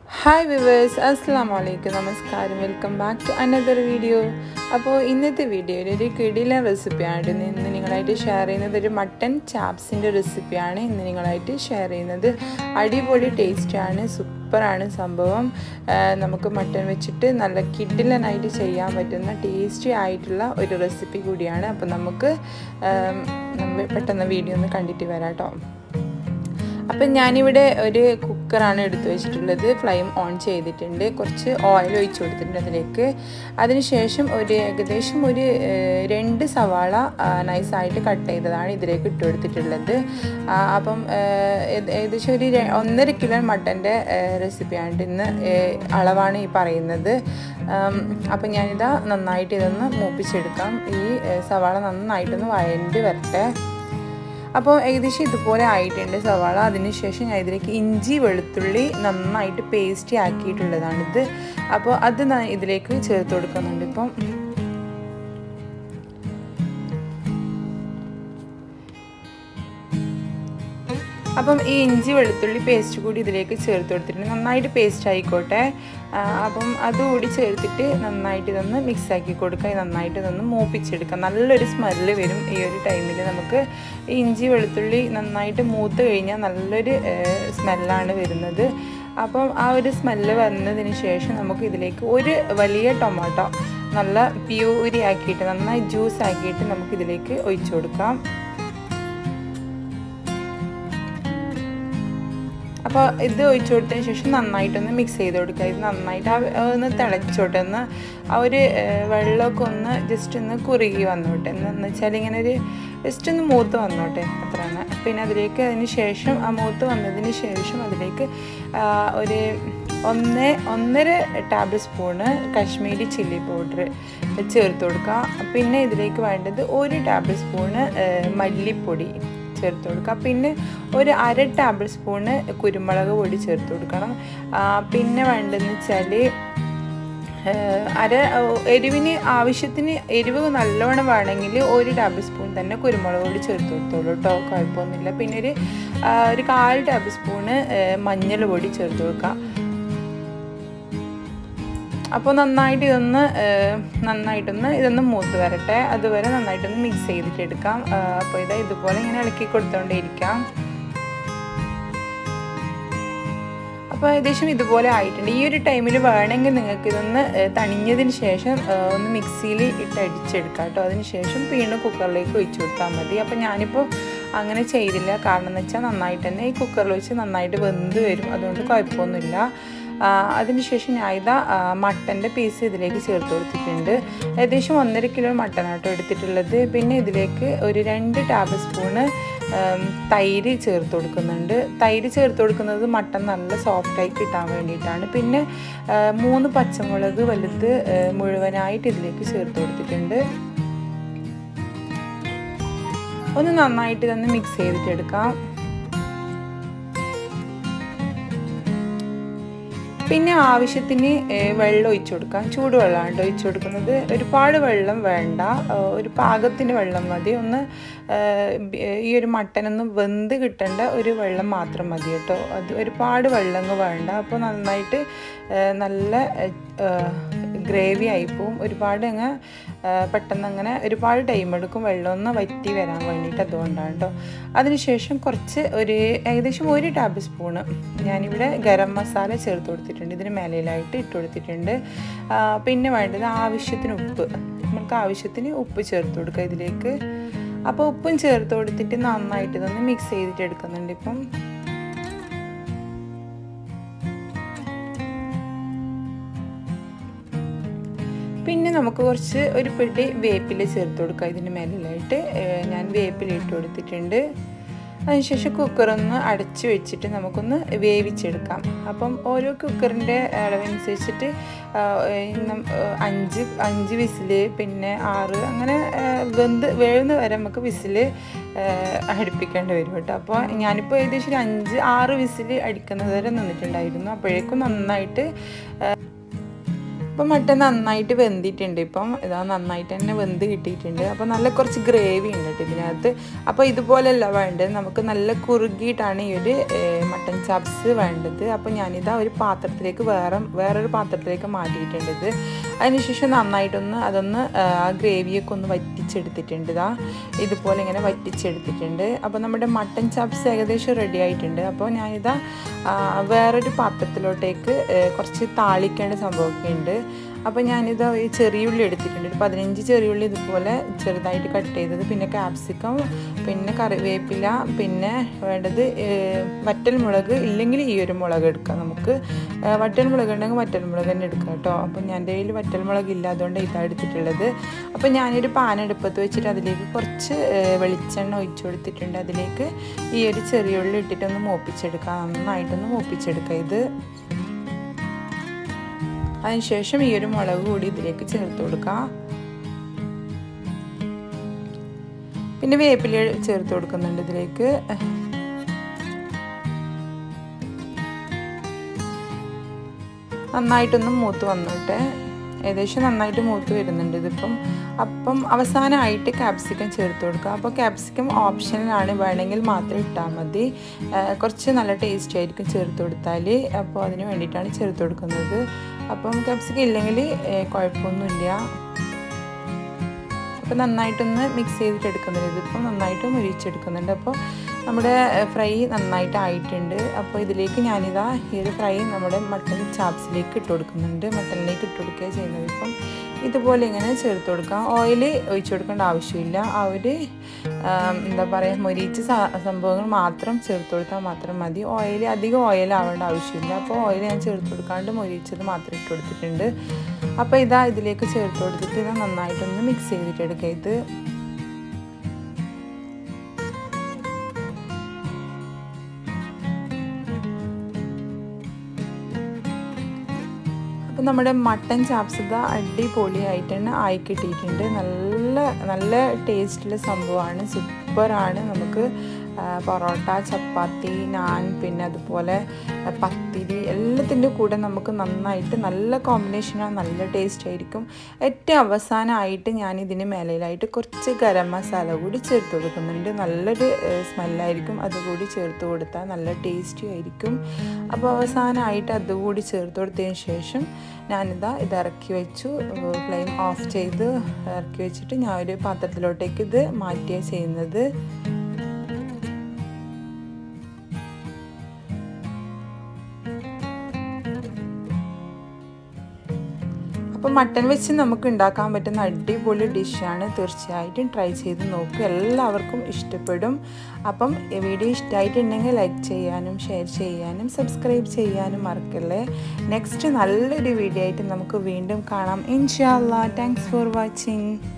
hi viewers അസ്സാം വലൈക്കും നമസ്കാരം welcome back to another video അപ്പോൾ ഇന്നത്തെ വീഡിയോയിൽ ഒരു കിടിലൻ റെസിപ്പിയാണ് ഇന്ന് നിങ്ങളായിട്ട് ഷെയർ ചെയ്യുന്നത് ഒരു മട്ടൻ ചാപ്സിൻ്റെ റെസിപ്പിയാണ് ഇന്ന് നിങ്ങളായിട്ട് ഷെയർ ചെയ്യുന്നത് അടിപൊളി ടേസ്റ്റാണ് സൂപ്പറാണ് സംഭവം ആ, നമുക്ക് മട്ടൻ വെച്ചിട്ട് നല്ല കിഡിലനായിട്ട് ചെയ്യാൻ പറ്റുന്ന ടേസ്റ്റി ആയിട്ടുള്ള ഒരു റെസിപ്പി കൂടിയാണ് അപ്പോൾ നമുക്ക് ആ, നമ്മ പെട്ടെന്ന് വീഡിയോ ഒന്ന് കണ്ടിട്ട് വരാം കേട്ടോ അപ്പം ഞാനിവിടെ ഒരു കുക്കറാണ് എടുത്തു വെച്ചിട്ടുള്ളത് ഫ്ലെയിം ഓൺ ചെയ്തിട്ടുണ്ട് കുറച്ച് ഓയിൽ ഒഴിച്ചു കൊടുത്തിട്ടുണ്ട് അതിലേക്ക് അതിനുശേഷം ഒരു ഏകദേശം ഒരു ഏഹ്, രണ്ട് സവാള ആ, നൈസായിട്ട് കട്ട് ചെയ്തതാണ് ഇതിലേക്ക് ഇട്ട് കൊടുത്തിട്ടുള്ളത് ആ, അപ്പം ഏഹ്, ഏത് ഏകദേശം ഒരു ര- ഒന്നര കിലോ മട്ടൻ്റെ റെസിപ്പിയാണ് ഇന്ന് ഏഹ്, അളവാണ് ഈ പറയുന്നത് ഉം, അപ്പം ഞാനിതാ നന്നായിട്ട് ഇതൊന്ന് മൂപ്പിച്ചെടുക്കാം ഈ ഏഹ്, സവാള നന്നായിട്ടൊന്ന് വഴണ്ടി വരട്ടെ അപ്പോൾ ഏകദേശം ഇതുപോലെ ആയിട്ടുണ്ട് സവാള അതിനുശേഷം ഞാൻ ഇതിലേക്ക് ഇഞ്ചി വെളുത്തുള്ളി നന്നായിട്ട് പേസ്റ്റ് ആക്കിയിട്ടുള്ളതാണിത് അപ്പോൾ അത് ന- ഇതിലേക്ക് ചേർത്ത് കൊടുക്കുന്നുണ്ട് ഇപ്പം അപ്പം ഈ ഇഞ്ചി വെളുത്തുള്ളി പേസ്റ്റ് കൂടി ഇതിലേക്ക് ചേർത്ത് കൊടുത്തിട്ടുണ്ട് നന്നായിട്ട് പേസ്റ്റ് ആയിക്കോട്ടെ ആ, അപ്പം അതുകൂടി ചേർത്തിട്ട് നന്നായിട്ട് ഇതൊന്ന് മിക്സ് ആക്കി കൊടുക്കുക നന്നായിട്ട് ഇതൊന്ന് മൂപ്പിച്ചെടുക്കാം നല്ലൊരു സ്മെല്ല് വരും ഈ ഒരു ടൈമിൽ നമുക്ക് ഈ ഇഞ്ചി വെളുത്തുള്ളി നന്നായിട്ട് മൂത്ത് കഴിഞ്ഞാൽ നല്ലൊരു സ്മെല്ലാണ് വരുന്നത് അപ്പം ആ ഒരു സ്മെല്ല് വന്നതിന് ശേഷം നമുക്ക് ഇതിലേക്ക് ഒരു വലിയ ടൊമാറ്റോ നല്ല പ്യൂരി ആക്കിയിട്ട് നന്നായി ജ്യൂസ് ആക്കിയിട്ട് നമുക്ക് ഇതിലേക്ക് ഒഴിച്ചു കൊടുക്കാം അപ്പോൾ ഇത് ഒഴിച്ചു കൊടുത്തതിന് ശേഷം നന്നായിട്ടൊന്ന് മിക്സ് ചെയ്ത് കൊടുക്കുക ഇത് നന്നായിട്ട് ആ ഒന്ന് തിളച്ചോട്ടെ ഒന്ന് ആ ഒരു ഏഹ്, വെള്ളമൊക്കെ ഒന്ന് ജസ്റ്റ് ഒന്ന് കുറുകി വന്നോട്ടെ എന്ന് വെച്ചാൽ ഇങ്ങനെ ഒരു ജസ്റ്റ് ഒന്ന് മൂത്ത് വന്നോട്ടെ അത്രയാണ് പിന്നെ അതിലേക്ക് അതിന് ശേഷം ആ മൂത്ത് വന്നതിന് ശേഷം അതിലേക്ക് ആ, ഒരു ഒന്ന് ഒന്നര tablespoon Kashmiri chilli powder ചേർത്ത് കൊടുക്കുക പിന്നെ ഇതിലേക്ക് വേണ്ടത് ഒരു ടേബിൾ സ്പൂണ് ഏഹ്, മല്ലിപ്പൊടി ചേർത്ത് കൊടുക്കുക പിന്നെ ഒരു അര ടേബിൾ സ്പൂണ് കുരുമുളക് പൊടി ചേർത്ത് കൊടുക്കണം ആ, പിന്നെ വേണ്ടതെന്ന് വെച്ചാൽ അര എരിവിന് ആവശ്യത്തിന് എരിവ് നല്ലോണം വേണമെങ്കിൽ ഒരു ടേബിൾ സ്പൂൺ തന്നെ കുരുമുളക് പൊടി ചേർത്ത് കൊടുത്തോളൂ കേട്ടോ കുഴപ്പമൊന്നുമില്ല പിന്നെ ഒരു ആ, ഒരു കാൽ ടേബിൾ സ്പൂണ് മഞ്ഞൾ പൊടി ചേർത്ത് കൊടുക്കാം അപ്പോൾ നന്നായിട്ട് ഇതൊന്ന് ഏഹ്, നന്നായിട്ടൊന്ന് ഇതൊന്ന് മൂത്ത് വരട്ടെ അതുവരെ നന്നായിട്ടൊന്ന് മിക്സ് ചെയ്തിട്ട് എടുക്കാം അപ്പോൾ ഇത് ഇതുപോലെ ഇങ്ങനെ ഇളക്കി കൊടുത്തോണ്ടേയിരിക്കാം അപ്പോൾ ഏകദേശം ഇതുപോലെ ആയിട്ടുണ്ട് ഈ ഒരു ടൈമിൽ വേണമെങ്കിൽ നിങ്ങൾക്ക് ഇതൊന്ന് ഏഹ്, തണിഞ്ഞതിന് ശേഷം ഏഹ്, ഒന്ന് മിക്സിയിൽ ഇട്ട് അടിച്ചെടുക്കാം കേട്ടോ അതിന് ശേഷം വീണ്ടും കുക്കറിലേക്ക് ഒഴിച്ചു കൊടുത്താൽ മതി അപ്പോൾ ഞാനിപ്പോൾ അങ്ങനെ ചെയ്തില്ല കാരണം എന്ന് വെച്ചാൽ നന്നായിട്ട് തന്നെ ഈ കുക്കറിൽ വെച്ച് നന്നായിട്ട് വെന്ത് വരും അതുകൊണ്ട് കുഴപ്പമൊന്നുമില്ല ആ, അതിനുശേഷം ഞാൻ ഇതാ മട്ടൻ്റെ പീസ് ഇതിലേക്ക് ചേർത്ത് കൊടുത്തിട്ടുണ്ട് ഏകദേശം ഒന്നര കിലോ മട്ടനാട്ടോ എടുത്തിട്ടുള്ളത് പിന്നെ ഇതിലേക്ക് ഒരു രണ്ട് ടേബിൾ സ്പൂണ് ഉം, തൈര് ചേർത്ത് കൊടുക്കുന്നുണ്ട് തൈര് ചേർത്ത് കൊടുക്കുന്നത് മട്ടൻ നല്ല സോഫ്റ്റായി കിട്ടാൻ വേണ്ടിയിട്ടാണ് പിന്നെ ആ, മൂന്ന് പച്ചമുളക് വലുത് ആ, മുഴുവനായിട്ട് ഇതിലേക്ക് ചേർത്ത് കൊടുത്തിട്ടുണ്ട് ഒന്ന് നന്നായിട്ട് ഇതൊന്ന് മിക്സ് ചെയ്തിട്ട് എടുക്കാം പിന്നെ ആവശ്യത്തിന് ഏഹ്, വെള്ളം ഒഴിച്ചു കൊടുക്കാം ചൂടുവെള്ളമാണ് ഒഴിച്ചു കൊടുക്കുന്നത് ഒരുപാട് വെള്ളം വേണ്ട ഏഹ്, ഒരു പാകത്തിന് വെള്ളം മതി ഒന്ന് ഏഹ്, ബി- ഈ ഒരു മട്ടനൊന്ന് വെന്ത് കിട്ടേണ്ട ഒരു വെള്ളം മാത്രം മതി കേട്ടോ അത് ഒരുപാട് വെള്ളം വേണ്ട അപ്പോൾ നന്നായിട്ട് ഏഹ്, നല്ല ഗ്രേവി ആയിപ്പോവും ഒരുപാട് അങ്ങ് ഏഹ്, പെട്ടെന്ന് അങ്ങനെ ഒരുപാട് ടൈം എടുക്കും വെള്ളം ഒന്ന് വറ്റി വരാൻ വേണ്ടിയിട്ട് അതുകൊണ്ടാണ് കേട്ടോ അതിനുശേഷം കുറച്ച് ഒരു ഏകദേശം ഒരു ടേബിൾ സ്പൂണ് ഞാനിവിടെ ഗരം മസാല ചേർത്ത് കൊടുത്തിട്ടുണ്ട് ഇതിന് മേലയിലായിട്ട് ഇട്ട് കൊടുത്തിട്ടുണ്ട് ആ, പിന്നെ വേണ്ടത് ആവശ്യത്തിന് ഉപ്പ് നമുക്ക് ആവശ്യത്തിന് ഉപ്പ് ചേർത്ത് കൊടുക്കുക ഇതിലേക്ക് അപ്പോൾ ഉപ്പും ചേർത്ത് കൊടുത്തിട്ട് നന്നായിട്ട് ഇതൊന്ന് മിക്സ് ചെയ്തിട്ട് എടുക്കുന്നുണ്ട് ഇപ്പം പിന്നെ നമുക്ക് കുറച്ച് ഒരു പിടി വേപ്പില ചേർത്ത് കൊടുക്കുക ഇതിന് മേലിലായിട്ട് ഏഹ് ഞാൻ വേപ്പില ഇട്ട് കൊടുത്തിട്ടുണ്ട് അതിനുശേഷം കുക്കറൊന്ന് അടച്ച് വെച്ചിട്ട് നമുക്കൊന്ന് വേവിച്ചെടുക്കാം അപ്പം ഓരോ കുക്കറിൻ്റെ അളവനുസരിച്ചിട്ട് ആഹ് ഏഹ് നം- ഏഹ് അഞ്ച് അഞ്ച് വിസില് പിന്നെ ആറ് അങ്ങനെ ഏഹ് വെന്ത് വേവുന്ന വരെ നമുക്ക് വിസില് ഏഹ് അടുപ്പിക്കേണ്ടി വരും കേട്ടോ അപ്പോൾ ഞാനിപ്പോൾ ഏകദേശം ഒരു അഞ്ച് ആറ് വിസില് അടിക്കുന്നത് വരെ നിന്നിട്ടുണ്ടായിരുന്നു അപ്പോഴേക്കും നന്നായിട്ട് അപ്പം മട്ടൻ നന്നായിട്ട് വെന്തിട്ടുണ്ട് ഇപ്പം ഇതാ നന്നായിട്ട് തന്നെ വെന്ത് കിട്ടിയിട്ടുണ്ട് അപ്പോൾ നല്ല കുറച്ച് ഗ്രേവി ഉണ്ട് കേട്ടോ ഇതിനകത്ത് അപ്പോൾ ഇതുപോലെയല്ല വേണ്ടത് നമുക്ക് നല്ല കുറുകിയിട്ടാണ് ഈ ഒരു മട്ടൻ ചാപ്സ് വേണ്ടത് അപ്പോൾ ഞാനിതാ ഒരു പാത്രത്തിലേക്ക് വേറെ വേറൊരു പാത്രത്തിലേക്ക് മാറ്റിയിട്ടുണ്ട് ഇത് അതിനുശേഷം നന്നായിട്ടൊന്ന് അതൊന്ന് ആ ഗ്രേവിയൊക്കെ ഒന്ന് വറ്റിച്ചെടുത്തിട്ടുണ്ട് ഇതാ ഇതുപോലെ ഇങ്ങനെ വറ്റിച്ചെടുത്തിട്ടുണ്ട് അപ്പോൾ നമ്മുടെ മട്ടൻ ചാപ്സ് ഏകദേശം റെഡി ആയിട്ടുണ്ട് അപ്പോൾ ഞാനിതാ വേറൊരു പാത്രത്തിലോട്ടേക്ക് കുറച്ച് താളിക്കേണ്ട സംഭവമൊക്കെ ഉണ്ട് അപ്പോൾ ഞാനിത് ഈ ചെറിയുള്ളി എടുത്തിട്ടുണ്ട് ഒരു പതിനഞ്ച് ചെറിയുള്ളി ഇതുപോലെ ചെറുതായിട്ട് കട്ട് ചെയ്തത് പിന്നെ ക്യാപ്സിക്കം പിന്നെ കറിവേപ്പില പിന്നെ വേണ്ടത് വറ്റൽ മുളക് ഇല്ലെങ്കിൽ ഈ ഒരു മുളക് എടുക്കാം നമുക്ക് വറ്റൽ മുളക് ഉണ്ടെങ്കിൽ വറ്റൽ മുളക് തന്നെ എടുക്കാം കേട്ടോ അപ്പോൾ ഞാൻ എൻ്റെ കയ്യിൽ വറ്റൽ മുളക് ഇല്ല അതുകൊണ്ട് ഇതാണ് എടുത്തിട്ടുള്ളത് അപ്പോൾ ഞാനൊരു പാൻ അടുപ്പത്ത് വെച്ചിട്ട് അതിലേക്ക് കുറച്ച് വെളിച്ചെണ്ണ ഒഴിച്ചു കൊടുത്തിട്ടുണ്ട് അതിലേക്ക് ഈ ഒരു ചെറിയുള്ളി ഇട്ടിട്ടൊന്ന് മൂപ്പിച്ചെടുക്കാം നന്നായിട്ടൊന്ന് മൂപ്പിച്ചെടുക്കാം ഇത് അതിനുശേഷം ഈ ഒരു മുളക് കൂടി ഇതിലേക്ക് ചേർത്ത് കൊടുക്കാം പിന്നെ വേപ്പില ചേർത്ത് കൊടുക്കുന്നുണ്ട് ഇതിലേക്ക് നന്നായിട്ടൊന്ന് മൂത്ത് വന്നിട്ട് ഏകദേശം നന്നായിട്ട് മൂത്ത് വരുന്നുണ്ട് ഇതിപ്പം അപ്പം അവസാനമായിട്ട് ക്യാപ്സിക്കം ചേർത്ത് കൊടുക്കുക അപ്പോൾ ക്യാപ്സിക്കം ഓപ്ഷനിലാണ് വേണമെങ്കിൽ മാത്രം ഇട്ടാൽ മതി കുറച്ച് നല്ല ടേസ്റ്റ് ആയിരിക്കും ചേർത്ത് കൊടുത്താൽ അപ്പോൾ അതിന് വേണ്ടിയിട്ടാണ് ചേർത്ത് കൊടുക്കുന്നത് അപ്പം ക്യാപ്സിക്കം ഇല്ലെങ്കിൽ കുഴപ്പമൊന്നുമില്ല അപ്പോൾ നന്നായിട്ടൊന്ന് മിക്സ് ചെയ്തിട്ട് എടുക്കുന്നുണ്ട് ഇതിപ്പോൾ നന്നായിട്ട് മുരിച്ചെടുക്കുന്നുണ്ട് അപ്പോൾ നമ്മുടെ ഫ്രൈ നന്നായിട്ട് ആയിട്ടുണ്ട് അപ്പോൾ ഇതിലേക്ക് ഞാനിതാ ഈ ഒരു ഫ്രൈ നമ്മുടെ മട്ടൺ ചാപ്സിലേക്ക് ഇട്ട് കൊടുക്കുന്നുണ്ട് മട്ടണിലേക്ക് ഇട്ട് കൊടുക്കുക ചെയ്യുന്നത് ഇപ്പം ഇതുപോലെ ഇങ്ങനെ ചേർത്ത് കൊടുക്കാം ഓയിൽ ഒഴിച്ചു കൊടുക്കേണ്ട ആവശ്യമില്ല ആ ഒരു എന്താ പറയുക മൊരിച്ച സംഭവങ്ങൾ മാത്രം ചേർത്ത് കൊടുത്താൽ മാത്രം മതി ഓയിൽ അധികം ഓയിൽ ആവേണ്ട ആവശ്യമില്ല അപ്പോൾ ഓയിൽ ഞാൻ ചേർത്ത് കൊടുക്കാണ്ട് മൊരിച്ചത് മാത്രം ഇട്ട് കൊടുത്തിട്ടുണ്ട് അപ്പോൾ ഇതാ ഇതിലേക്ക് ചേർത്ത് കൊടുത്തിട്ട് ഇത് നന്നായിട്ടൊന്ന് മിക്സ് ചെയ്തിട്ട് എടുക്കുക ഇത് അപ്പം നമ്മുടെ മട്ടൻ ചാപ്സ് ഇത് അടിപൊളിയായിട്ട് തന്നെ ആയി കിട്ടിയിട്ടുണ്ട് നല്ല നല്ല ടേസ്റ്റുള്ള സംഭവമാണ് സൂപ്പറാണ് നമുക്ക് പൊറോട്ട ചപ്പാത്തി നാൻ പിന്നെ അതുപോലെ പത്തിരി എല്ലാത്തിൻ്റെ കൂടെ നമുക്ക് നന്നായിട്ട് നല്ല കോമ്പിനേഷനാണ് നല്ല ടേസ്റ്റ് ആയിരിക്കും ഏറ്റവും അവസാനമായിട്ട് ഞാൻ ഇതിന് മേലയിലായിട്ട് കുറച്ച് ഗരം മസാല കൂടി ചേർത്ത് കൊടുക്കുന്നുണ്ട് നല്ലൊരു സ്മെല്ലായിരിക്കും അതുകൂടി ചേർത്ത് കൊടുത്താൽ നല്ല ടേസ്റ്റി ആയിരിക്കും അപ്പോൾ അവസാനമായിട്ട് അതുകൂടി ചേർത്ത് കൊടുത്തതിന് ശേഷം ഞാനിതാ ഇത് ഇറക്കി വെച്ചു ഫ്ലെയിം ഓഫ് ചെയ്ത് ഇറക്കി വെച്ചിട്ട് ഞാൻ ഒരു പാത്രത്തിലോട്ടേക്ക് ഇത് മാറ്റിയാണ് ചെയ്യുന്നത് അപ്പോൾ മട്ടൻ വെച്ച് നമുക്ക് ഉണ്ടാക്കാൻ പറ്റുന്ന അടിപൊളി ഡിഷാണ് തീർച്ചയായിട്ടും ട്രൈ ചെയ്ത് നോക്കുക എല്ലാവർക്കും ഇഷ്ടപ്പെടും അപ്പം വീഡിയോ ഇഷ്ടമായിട്ടുണ്ടെങ്കിൽ ലൈക്ക് ചെയ്യാനും ഷെയർ ചെയ്യാനും സബ്സ്ക്രൈബ് ചെയ്യാനും മറക്കല്ലേ നെക്സ്റ്റ് നല്ലൊരു വീഡിയോ ആയിട്ട് നമുക്ക് വീണ്ടും കാണാം ഇൻഷാല്ല താങ്ക്സ് ഫോർ വാച്ചിങ്